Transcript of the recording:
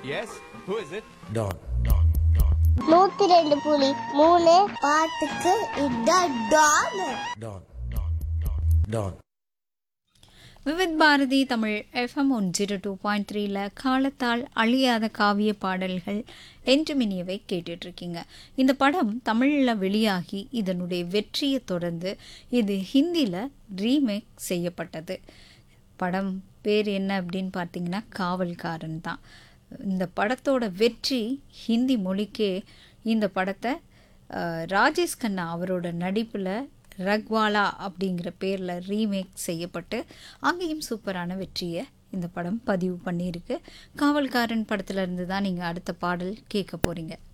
Yes? Who is it? Don. நூத்தி ரெண்டு புலி மூணு பாட்டுக்கு இதான் Don Don. Don. Vividh Bharati Tamil FM one zero two point த்ரீல காலத்தால் அழியாத காவிய பாடல்கள் என்று மினியவை கேட்டுட்ருக்கீங்க இந்த படம் தமிழில் வெளியாகி இதனுடைய வெற்றியை தொடர்ந்து இது ஹிந்தியில் ரீமேக் செய்யப்பட்டது படம் பேர் என்ன அப்படின்னு பார்த்தீங்கன்னா காவல்காரன் தான் இந்த படத்தோட வெற்றி ஹிந்தி மொழிக்கே இந்த படத்தை அஹ், ராஜேஷ் கண்ணா அவரோட நடிப்பில் ரக்வாலா அப்படிங்கிற பேரில் ரீமேக் செய்யப்பட்டு அங்கேயும் சூப்பரான வெற்றியை இந்த படம் பதிவு பண்ணியிருக்கு காவல்காரன் படத்துல இருந்து தான் நீங்கள் அடுத்த பாடல் கேட்க போகிறீங்க